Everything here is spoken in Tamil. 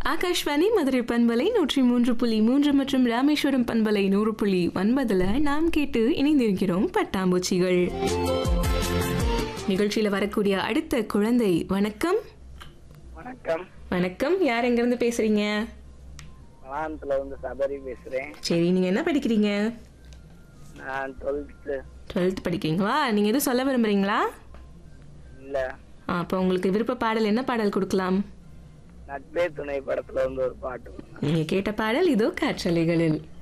ஆகாஷ்வாணி மதுரை பண்பலை நூற்றி மூன்று புள்ளி மூன்று மற்றும் ராமேஸ்வரம் பண்பலை நூறு புள்ளி ஒன்பதுல நாம் கேட்டு இணைந்திருக்கிறோம் பட்டாம்பூச்சிகள் நிகழ்ச்சியில வரக்கூடிய அடுத்த குழந்தை வணக்கம் வணக்கம் வணக்கம் யார் எங்கிருந்து பேசுறீங்க வளானத்துல வந்து சபரி பேசுறேன் சரி நீங்க என்ன படிக்கிறீங்க நான் டுவெல்த்து டுவெல்த் படிக்கிறீங்களா நீங்க எதுவும் சொல்ல விரும்புறீங்களா இல்ல ஆ, அப்போ உங்களுக்கு விருப்ப பாடல் என்ன பாடல் கொடுக்கலாம் நட்பே துணை படத்துல வந்து ஒரு பாட்டு நீங்க கேட்ட பாடல் இதோ காற்றலைகளில்